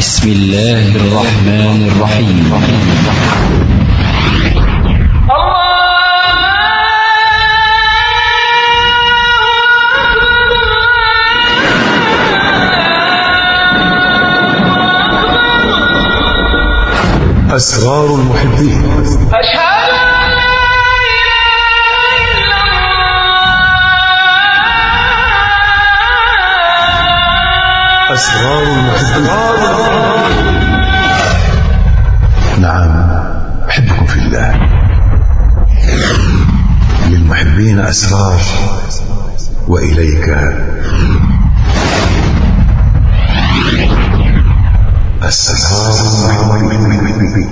بسم الله الرحمن الرحيم أسرار المحبين أشهد أن لا إله إلا الله أسرار المحبين نعم أحبكم في الله للمحبين أسرار وإليك أسرار المحبين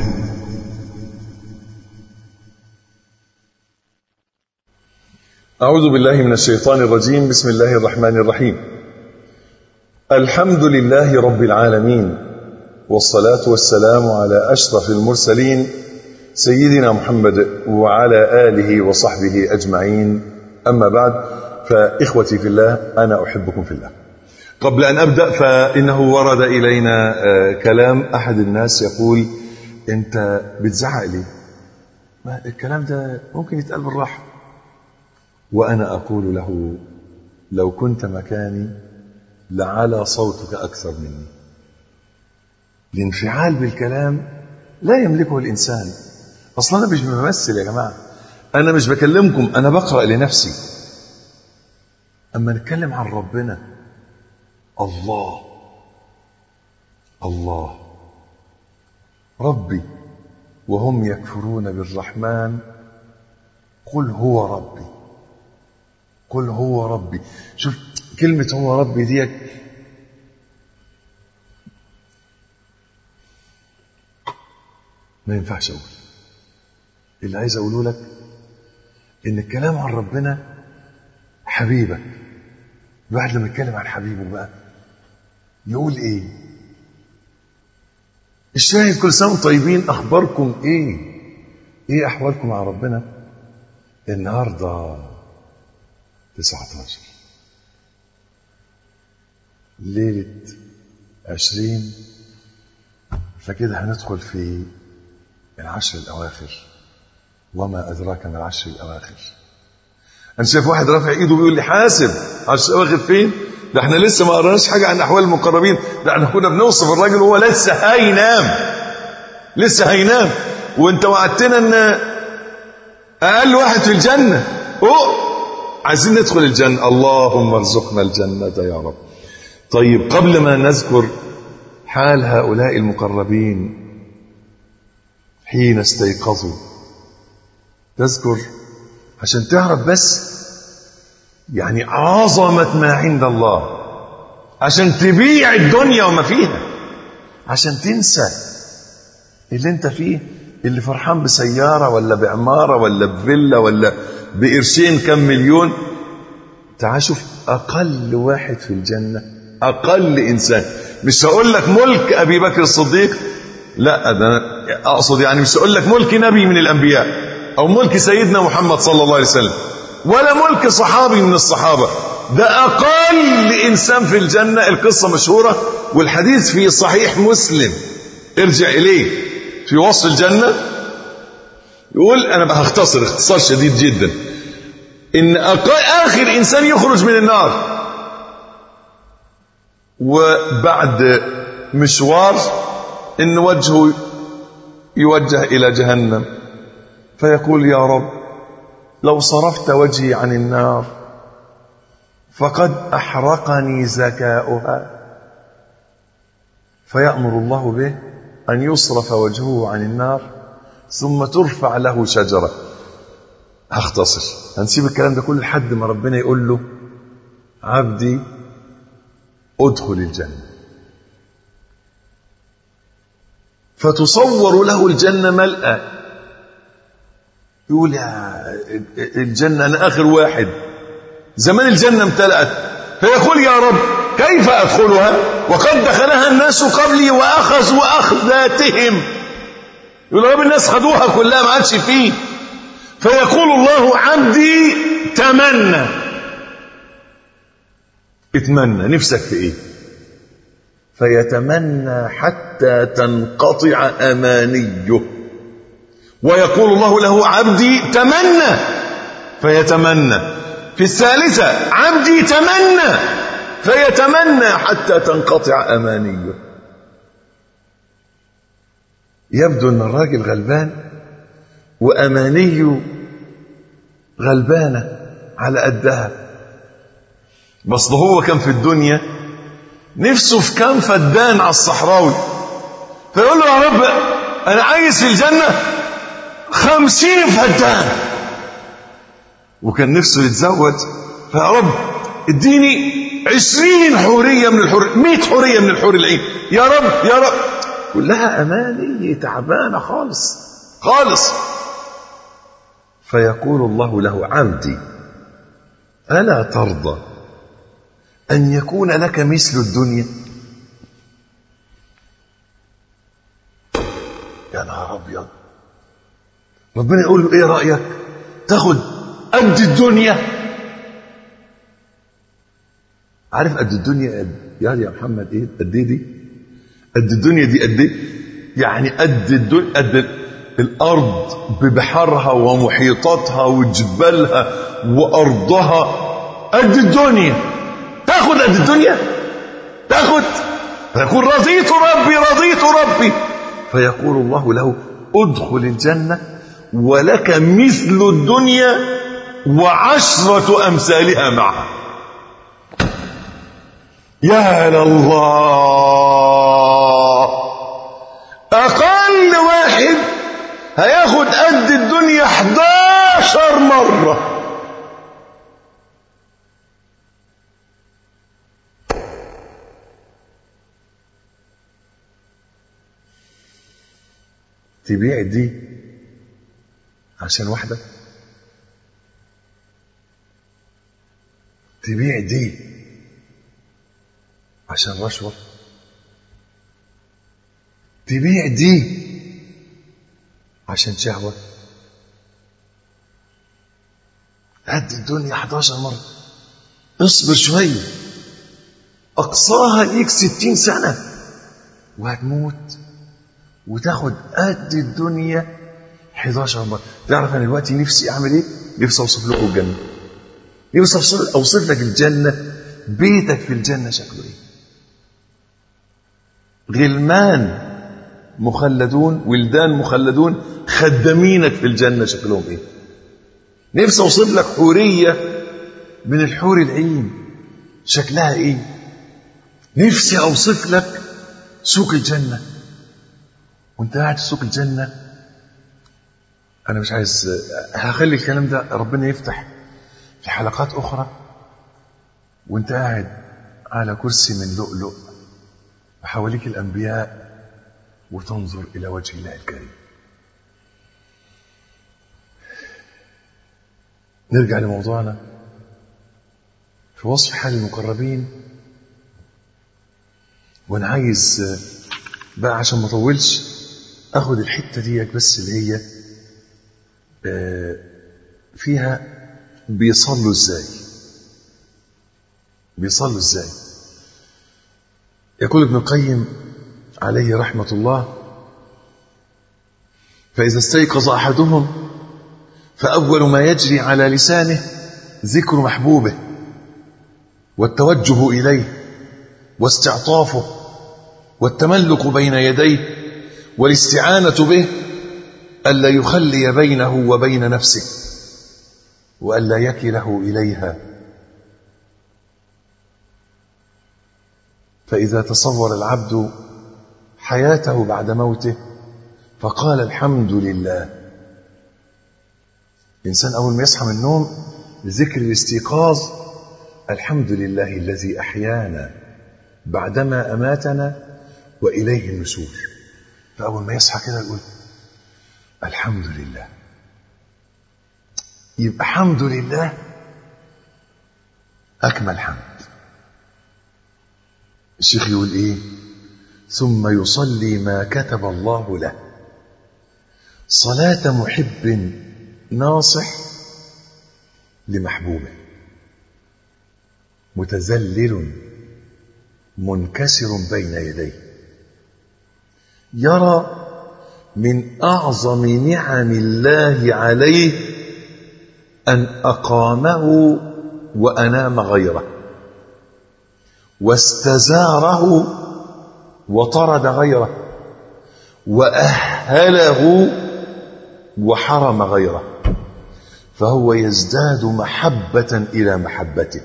أعوذ بالله من الشيطان الرجيم بسم الله الرحمن الرحيم الحمد لله رب العالمين والصلاة والسلام على أشرف المرسلين سيدنا محمد وعلى آله وصحبه أجمعين أما بعد فإخوتي في الله أنا أحبكم في الله قبل أن أبدأ فإنه ورد إلينا آه، كلام أحد الناس يقول أنت بتزعق ليه ما الكلام ده ممكن يتقال بالراحة وأنا أقول له لو كنت مكاني لعلى صوتك أكثر مني الانفعال بالكلام لا يملكه الإنسان أصلا أنا مش بمثل يا جماعة أنا مش بكلمكم أنا بقرأ لنفسي أما نتكلم عن ربنا الله الله ربي وهم يكفرون بالرحمن قل هو ربي قل هو ربي شوف كلمة هو ربي ديت ما ينفعش أقول اللي عايز أقوله لك إن الكلام عن ربنا حبيبك الواحد لما يتكلم عن حبيبه بقى يقول إيه الشاهد كل سنة وانتم طيبين أخباركم إيه إيه أحوالكم مع ربنا النهارده 19 ليلة 20 فكده هندخل في العشر الأواخر وما أدراك ما العشر الأواخر أنا شايف واحد رافع إيده بيقول لي حاسب عشر الأواخر فين؟ ده احنا لسه ما قرناش حاجة عن أحوال المقربين ده احنا كنا بنوصف الراجل وهو لسه هينام لسه هينام وانت وعدتنا ان أقل واحد في الجنة أوه عايزين ندخل الجنة اللهم ارزقنا الجنة يا رب طيب قبل ما نذكر حال هؤلاء المقربين حين استيقظوا تذكر عشان تعرف بس يعني عظمة ما عند الله عشان تبيع الدنيا وما فيها عشان تنسى اللي انت فيه اللي فرحان بسيارة ولا بعمارة ولا بفيلا ولا بقرشين كم مليون تعال شوف أقل واحد في الجنة أقل إنسان مش هقول لك ملك أبي بكر الصديق لا ده أنا أقصد يعني مش هقول لك ملك نبي من الأنبياء أو ملك سيدنا محمد صلى الله عليه وسلم ولا ملك صحابي من الصحابة ده أقل إنسان في الجنة القصة مشهورة والحديث في صحيح مسلم ارجع إليه في وصف الجنة يقول أنا بقى هختصر اختصار شديد جدا إن أقل آخر إنسان يخرج من النار وبعد مشوار إن وجهه يوجه إلى جهنم فيقول يا رب لو صرفت وجهي عن النار فقد أحرقني زكاؤها فيأمر الله به أن يصرف وجهه عن النار ثم ترفع له شجرة هختصر هنسيب الكلام ده كله لحد ما ربنا يقول له عبدي ادخل الجنة فتصور له الجنة ملأى يقول يا الجنة أنا آخر واحد زمان الجنة امتلأت فيقول يا رب كيف أدخلها وقد دخلها الناس قبلي وأخذوا أخذاتهم يقول يا رب الناس خدوها كلها ما عادش فيه فيقول الله عبدي تمنى اتمنى نفسك في ايه فيتمنى حتى تنقطع أمانيه ويقول الله له عبدي تمنى فيتمنى في الثالثة عبدي تمنى فيتمنى حتى تنقطع أمانيه يبدو أن الراجل غلبان وأمانيه غلبانة على قدها بس ده هو كان في الدنيا نفسه في كام فدان على الصحراوي فيقول له يا رب أنا عايز في الجنة خمسين فدان وكان نفسه يتزوج فيا رب اديني عشرين حورية من الحور مئة حورية من الحور العين يا رب يا رب كلها أماني تعبانة خالص خالص فيقول الله له عبدي ألا ترضى أن يكون لك مثل الدنيا يا نهار أبيض ربنا يقول له إيه رأيك تاخد قد الدنيا عارف قد الدنيا قد يا يا محمد ايه قد ايه دي قد الدنيا دي قد ايه يعني قد الدنيا قد الارض ببحرها ومحيطاتها وجبالها وارضها قد الدنيا تاخد قد الدنيا تاخد فيقول رضيت ربي رضيت ربي فيقول الله له ادخل الجنة ولك مثل الدنيا وعشرة أمثالها معها يا لله أقل واحد هياخد قد الدنيا 11 مرة تبيع دي عشان واحدة تبيع دي عشان رشوة تبيع دي عشان شهوة قد الدنيا 11 مرة اصبر شوية أقصاها ليك 60 سنة وهتموت وتاخد قد الدنيا 11 مرة تعرف أنا دلوقتي نفسي أعمل إيه؟ نفسي أوصف لكم الجنة نفسي أوصف, أوصف لك الجنة بيتك في الجنة شكله إيه؟ غلمان مخلدون ولدان مخلدون خدامينك في الجنة شكلهم ايه نفسي اوصف لك حورية من الحور العين شكلها ايه نفسي اوصف لك سوق الجنة وانت قاعد في سوق الجنة انا مش عايز هخلي الكلام ده ربنا يفتح في حلقات اخرى وانت قاعد على كرسي من لؤلؤ وحواليك الانبياء وتنظر الى وجه الله الكريم نرجع لموضوعنا في وصف حال المقربين وانا عايز بقى عشان ما اطولش اخد الحته ديت بس اللي هي فيها بيصلوا ازاي بيصلوا ازاي يقول ابن القيم عليه رحمه الله فاذا استيقظ احدهم فاول ما يجري على لسانه ذكر محبوبه والتوجه اليه واستعطافه والتملق بين يديه والاستعانه به الا يخلي بينه وبين نفسه والا يكله اليها فاذا تصور العبد حياته بعد موته فقال الحمد لله الانسان اول ما يصحى من النوم ذكر الاستيقاظ الحمد لله الذي احيانا بعدما اماتنا واليه النشور فاول ما يصحى كده يقول الحمد لله يبقى حمد لله اكمل حمد الشيخ يقول ايه ثم يصلي ما كتب الله له صلاه محب ناصح لمحبوبه متذلل منكسر بين يديه يرى من أعظم نعم الله عليه أن أقامه وأنام غيره واستزاره وطرد غيره وأهله وحرم غيره فهو يزداد محبة إلى محبته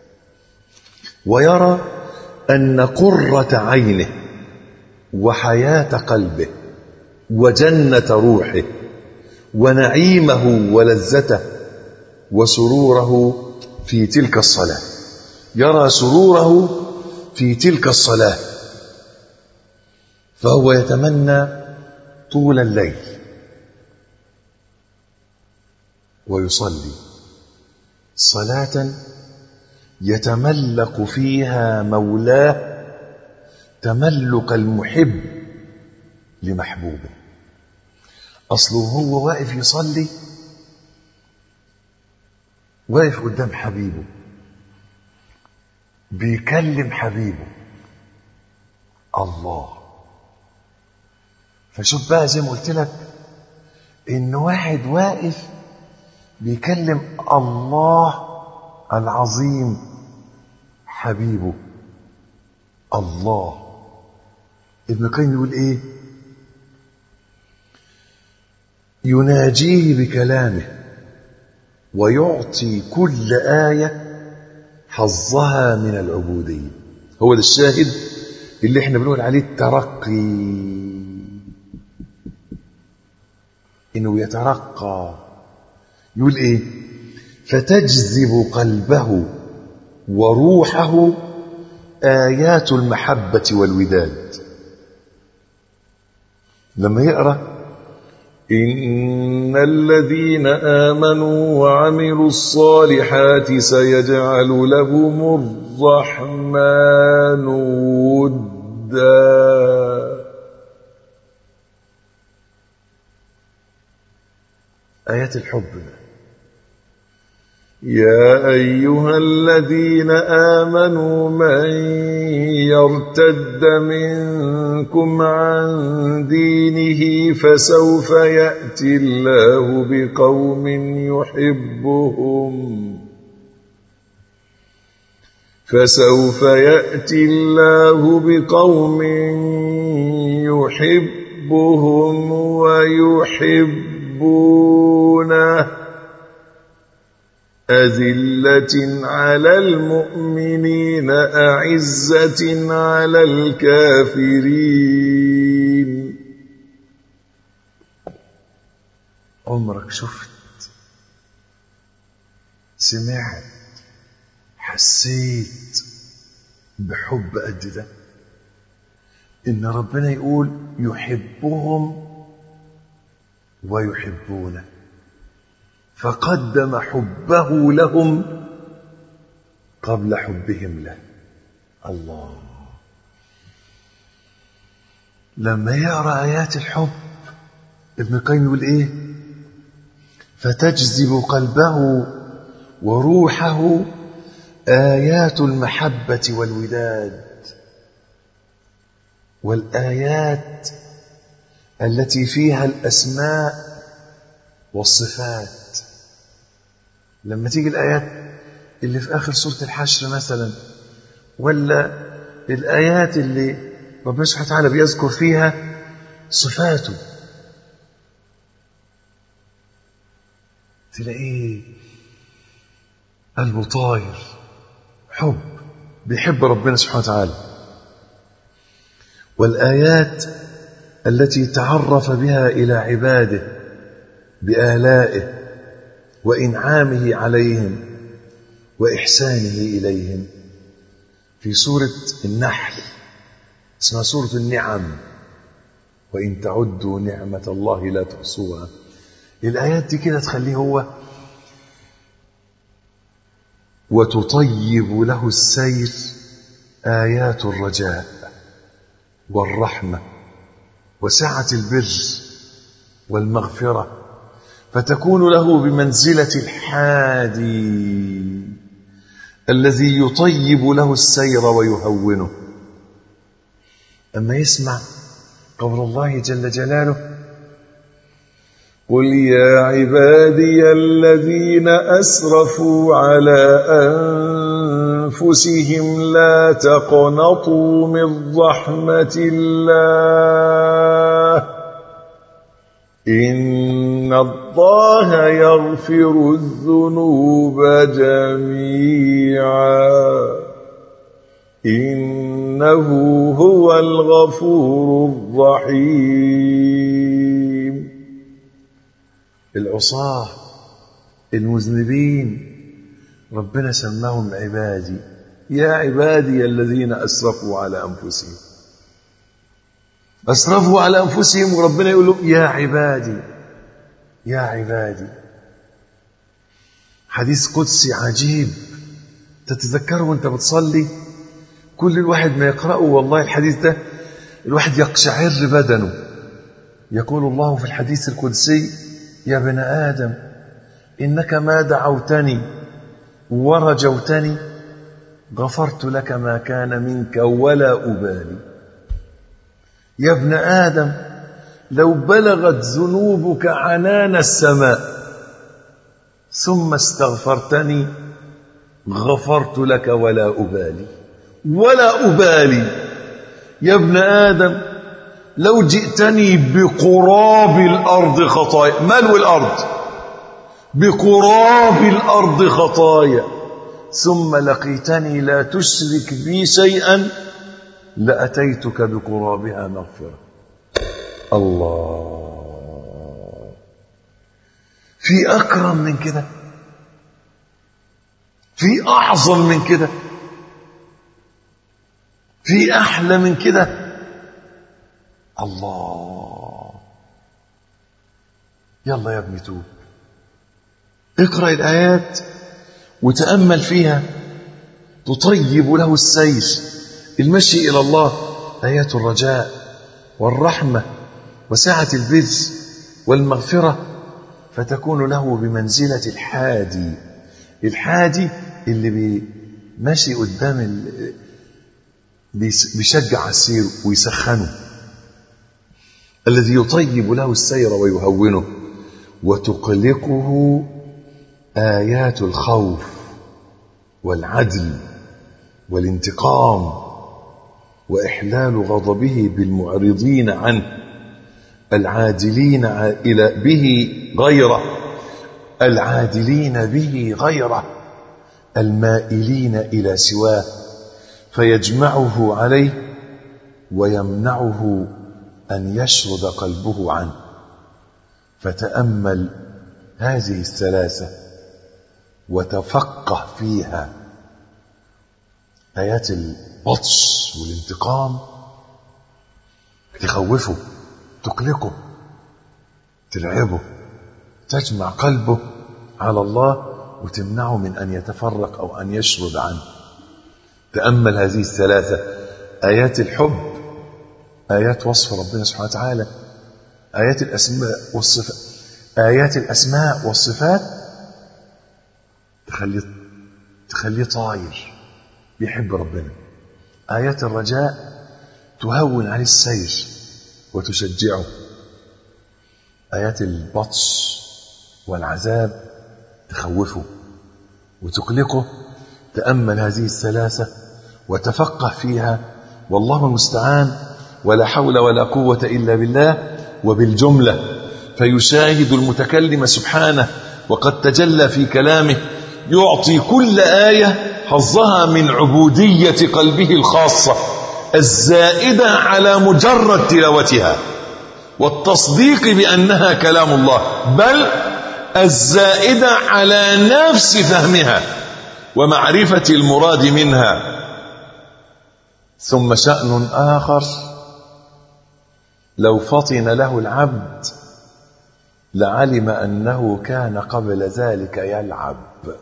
ويرى أن قرة عينه وحياة قلبه وجنة روحه ونعيمه ولذته وسروره في تلك الصلاة يرى سروره في تلك الصلاة فهو يتمنى طول الليل ويصلي صلاة يتملق فيها مولاه تملق المحب لمحبوبه أصله هو واقف يصلي واقف قدام حبيبه بيكلم حبيبه الله فشوف بقى زي ما قلت لك ان واحد واقف بيكلم الله العظيم حبيبه الله ابن القيم يقول ايه يناجيه بكلامه ويعطي كل آية حظها من العبودية هو ده الشاهد اللي احنا بنقول عليه الترقي انه يترقى يقول ايه فتجذب قلبه وروحه آيات المحبة والوداد لما يقرأ إن الذين آمنوا وعملوا الصالحات سيجعل لهم الرحمن ودا آيات الحب ده يا أيها الذين آمنوا من يرتد منكم عن دينه فسوف يأتي الله بقوم يحبهم فسوف يأتي الله بقوم يحبهم ويحبونه أذلة على المؤمنين أعزة على الكافرين عمرك شفت سمعت حسيت بحب قد ده إن ربنا يقول يحبهم ويحبونه فقدم حبه لهم قبل حبهم له الله لما يقرا ايات الحب ابن القيم يقول ايه فتجذب قلبه وروحه ايات المحبه والوداد والايات التي فيها الاسماء والصفات لما تيجي الآيات اللي في آخر سورة الحشر مثلا ولا الآيات اللي ربنا سبحانه وتعالى بيذكر فيها صفاته تلاقيه قلبه طاير حب بيحب ربنا سبحانه وتعالى والآيات التي تعرف بها إلى عباده بآلائه وإنعامه عليهم وإحسانه إليهم في سورة النحل اسمها سورة النعم وإن تعدوا نعمة الله لا تحصوها الآيات دي كده تخليه هو وتطيب له السير آيات الرجاء والرحمة وسعة البر والمغفرة فتكون له بمنزلة الحادي الذي يطيب له السير ويهونه أما يسمع قول الله جل جلاله قل يا عبادي الذين أسرفوا على أنفسهم لا تقنطوا من رحمة الله إن الله يغفر الذنوب جميعا إنه هو الغفور الرحيم العصاة المذنبين ربنا سماهم عبادي يا عبادي الذين أسرفوا على أنفسهم أسرفوا على أنفسهم وربنا يقول لهم يا عبادي يا عبادي حديث قدسي عجيب تتذكره وانت بتصلي كل الواحد ما يقرأه والله الحديث ده الواحد يقشعر بدنه يقول الله في الحديث القدسي يا ابن آدم إنك ما دعوتني ورجوتني غفرت لك ما كان منك ولا أبالي يا ابن آدم لو بلغت ذنوبك عنان السماء ثم استغفرتني غفرت لك ولا أبالي ولا أبالي يا ابن آدم لو جئتني بقراب الأرض خطايا ملو الأرض بقراب الأرض خطايا ثم لقيتني لا تشرك بي شيئا لأتيتك بقرابها مغفرة الله في أكرم من كده في أعظم من كده في أحلى من كده الله يلا يا ابني توب اقرأ الآيات وتأمل فيها تطيب له السير المشي إلى الله آيات الرجاء والرحمة وسعة البر والمغفرة فتكون له بمنزلة الحادي الحادي اللي بي ماشي قدام ال... بيس- بيشجع السير ويسخنه الذي يطيب له السير ويهونه وتقلقه آيات الخوف والعدل والانتقام وإحلال غضبه بالمعرضين عنه العادلين ع- إلى به غيره العادلين به غيره المائلين إلى سواه فيجمعه عليه ويمنعه أن يشرد قلبه عنه فتأمل هذه الثلاثة وتفقه فيها آيات البطش والانتقام تخوفه تقلقه ترعبه تجمع قلبه على الله وتمنعه من أن يتفرق أو أن يشرد عنه تأمل هذه الثلاثة آيات الحب آيات وصف ربنا سبحانه وتعالى آيات الأسماء والصفات آيات الأسماء والصفات تخليه تخليه طاير بيحب ربنا آيات الرجاء تهون عليه السير وتشجعه آيات البطش والعذاب تخوفه وتقلقه تأمل هذه الثلاثة وتفقه فيها والله المستعان ولا حول ولا قوة إلا بالله وبالجملة فيشاهد المتكلم سبحانه وقد تجلى في كلامه يعطي كل آية حظها من عبودية قلبه الخاصة الزائدة على مجرد تلاوتها والتصديق بأنها كلام الله بل الزائدة على نفس فهمها ومعرفة المراد منها ثم شأن آخر لو فطن له العبد لعلم أنه كان قبل ذلك يلعب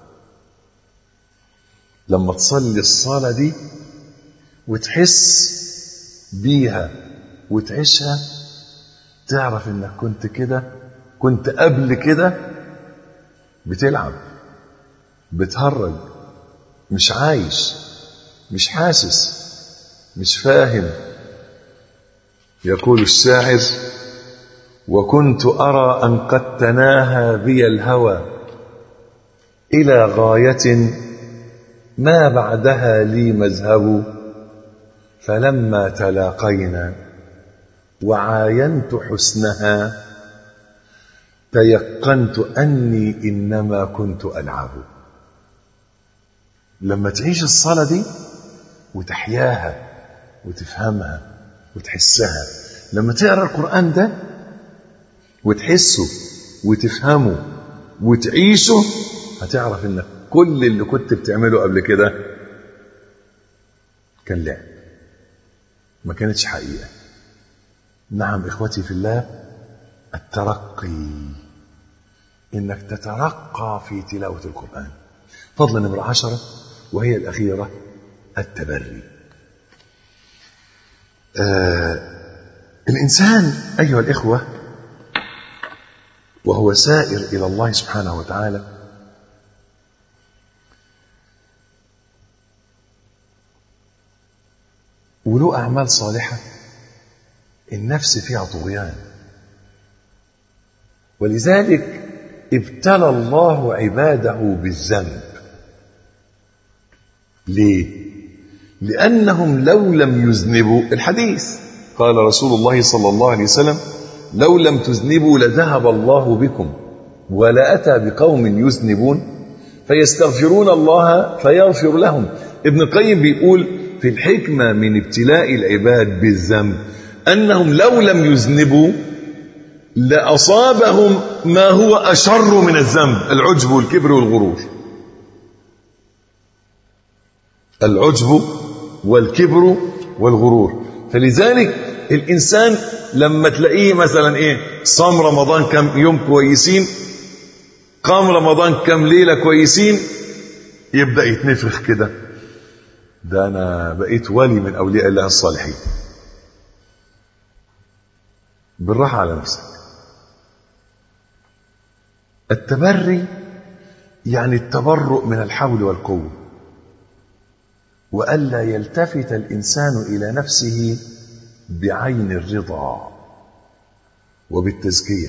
لما تصلي الصلاة دي وتحس بيها وتعيشها تعرف انك كنت كده كنت قبل كده بتلعب بتهرج مش عايش مش حاسس مش فاهم يقول الشاعر وكنت أرى أن قد تناهى بي الهوى إلى غاية ما بعدها لي مذهب فلما تلاقينا وعاينت حسنها تيقنت أني إنما كنت ألعب لما تعيش الصلاة دي وتحياها وتفهمها وتحسها لما تقرا القرآن ده وتحسه وتفهمه وتعيشه هتعرف انك كل اللي كنت بتعمله قبل كده كان لعب ما كانتش حقيقة نعم إخوتي في الله الترقي إنك تترقى في تلاوة القرآن فضل نمرة عشرة وهي الأخيرة التبري آه الإنسان أيها الإخوة وهو سائر إلى الله سبحانه وتعالى وله أعمال صالحة النفس فيها طغيان ولذلك ابتلى الله عباده بالذنب ليه لأنهم لو لم يذنبوا الحديث قال رسول الله صلى الله عليه وسلم لو لم تذنبوا لذهب الله بكم ولأتى بقوم يذنبون فيستغفرون الله فيغفر لهم ابن القيم بيقول في الحكمة من ابتلاء العباد بالذنب أنهم لو لم يذنبوا لأصابهم ما هو أشر من الذنب العجب والكبر والغرور العجب والكبر والغرور فلذلك الإنسان لما تلاقيه مثلا إيه صام رمضان كم يوم كويسين قام رمضان كم ليلة كويسين يبدأ يتنفخ كده ده أنا بقيت ولي من أولياء الله الصالحين بالراحة على نفسك التبري يعني التبرؤ من الحول والقوة وألا يلتفت الإنسان إلى نفسه بعين الرضا وبالتزكية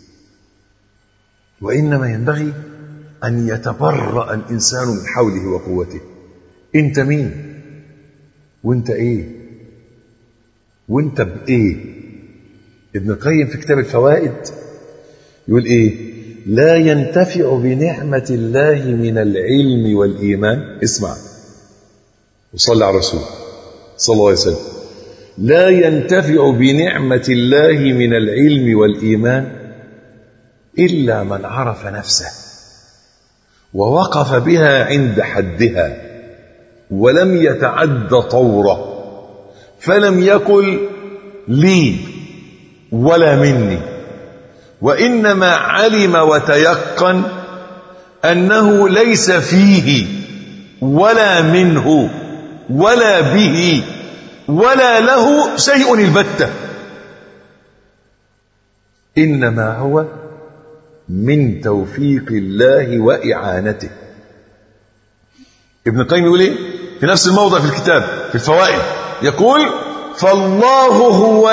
وإنما ينبغي أن يتبرأ الإنسان من حوله وقوته أنت مين وأنت إيه وأنت بإيه ابن القيم في كتاب الفوائد يقول إيه لا ينتفع بنعمة الله من العلم والإيمان اسمع وصلى على الرسول صلى الله عليه وسلم لا ينتفع بنعمة الله من العلم والإيمان إلا من عرف نفسه ووقف بها عند حدها ولم يتعد طوره فلم يقل لي ولا مني وإنما علم وتيقن أنه ليس فيه ولا منه ولا به ولا له شيء البتة إنما هو من توفيق الله وإعانته ابن القيم يقول ايه في نفس الموضع في الكتاب في الفوائد يقول فالله هو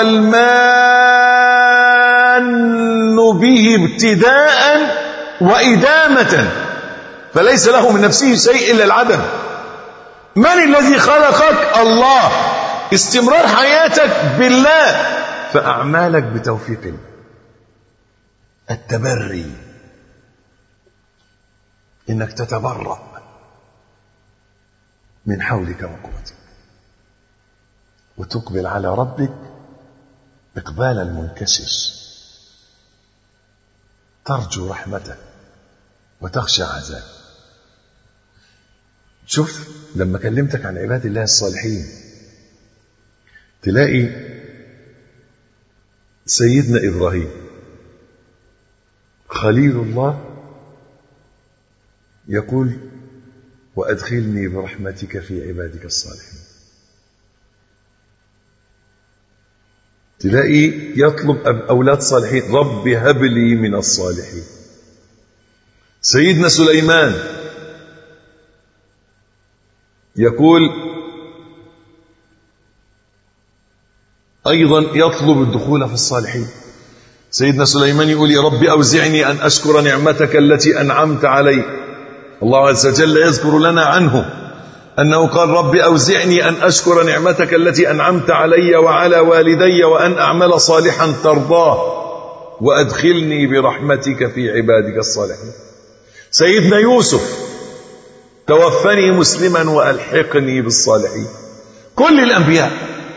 المان به ابتداء وإدامة فليس له من نفسه شيء إلا العدم من الذي خلقك الله استمرار حياتك بالله فأعمالك بتوفيق الله التبري إنك تتبرأ من حولك وقوتك وتقبل على ربك إقبال المنكسر ترجو رحمته وتخشى عذابه شوف لما كلمتك عن عباد الله الصالحين تلاقي سيدنا إبراهيم خليل الله يقول وأدخلني برحمتك في عبادك الصالحين تلاقي يطلب أولاد صالحين رب هب لي من الصالحين سيدنا سليمان يقول أيضا يطلب الدخول في الصالحين سيدنا سليمان يقول يا رب أوزعني أن أشكر نعمتك التي أنعمت علي الله عز وجل يذكر لنا عنه أنه قال رب أوزعني أن أشكر نعمتك التي أنعمت علي وعلى والدي وأن أعمل صالحا ترضاه وأدخلني برحمتك في عبادك الصالحين سيدنا يوسف توفني مسلما وألحقني بالصالحين كل الأنبياء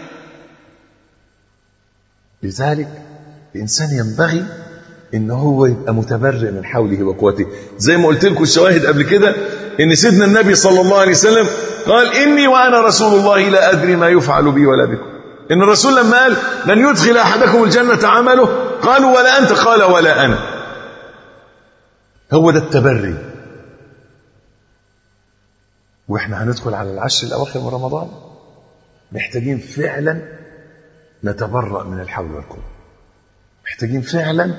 لذلك الإنسان ينبغي إن هو يبقى متبرئ من حوله وقوته زي ما قلت لكم الشواهد قبل كده إن سيدنا النبي صلى الله عليه وسلم قال إني وأنا رسول الله لا أدري ما يفعل بي ولا بكم إن الرسول لما قال لن يدخل أحدكم الجنة عمله قالوا ولا أنت قال ولا أنا هو ده التبري واحنا هندخل على العشر الاواخر من رمضان محتاجين فعلا نتبرأ من الحول والقوة محتاجين فعلا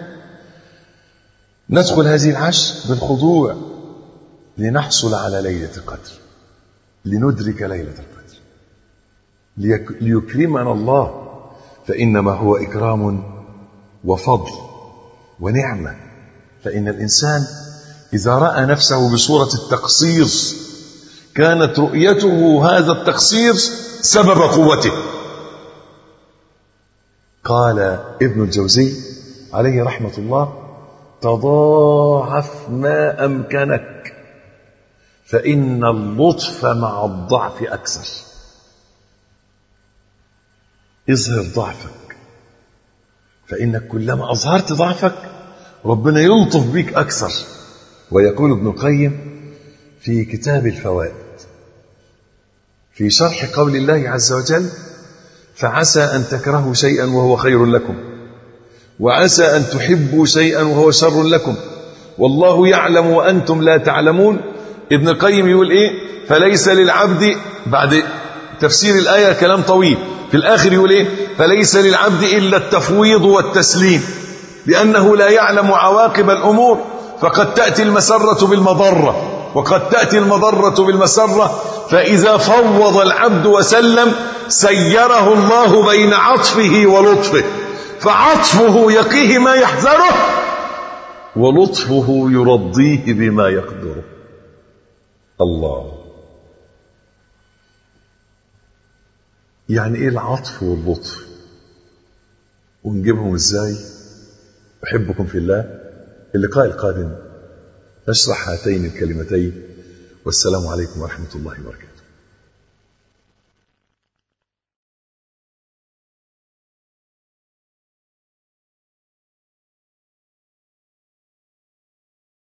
ندخل هذه العشر بالخضوع لنحصل على ليلة القدر لندرك ليلة القدر ليك ليكرمنا الله فإنما هو إكرام وفضل ونعمة فإن الإنسان إذا رأى نفسه بصورة التقصير كانت رؤيته هذا التقصير سبب قوته قال ابن الجوزي عليه رحمة الله تضاعف ما أمكنك فإن اللطف مع الضعف أكثر اظهر ضعفك فإنك كلما أظهرت ضعفك ربنا يلطف بك أكثر ويقول ابن القيم في كتاب الفوائد في شرح قول الله عز وجل فعسى أن تكرهوا شيئا وهو خير لكم وعسى أن تحبوا شيئا وهو شر لكم والله يعلم وأنتم لا تعلمون ابن القيم يقول إيه فليس للعبد بعد تفسير الآية كلام طويل في الآخر يقول إيه فليس للعبد إلا التفويض والتسليم لأنه لا يعلم عواقب الأمور فقد تأتي المسرة بالمضرة وقد تأتي المضرة بالمسرة فإذا فوض العبد وسلم سيره الله بين عطفه ولطفه فعطفه يقيه ما يحذره ولطفه يرضيه بما يقدره الله يعني ايه العطف واللطف ونجيبهم ازاي احبكم في الله اللقاء القادم نشرح هاتين الكلمتين والسلام عليكم ورحمه الله وبركاته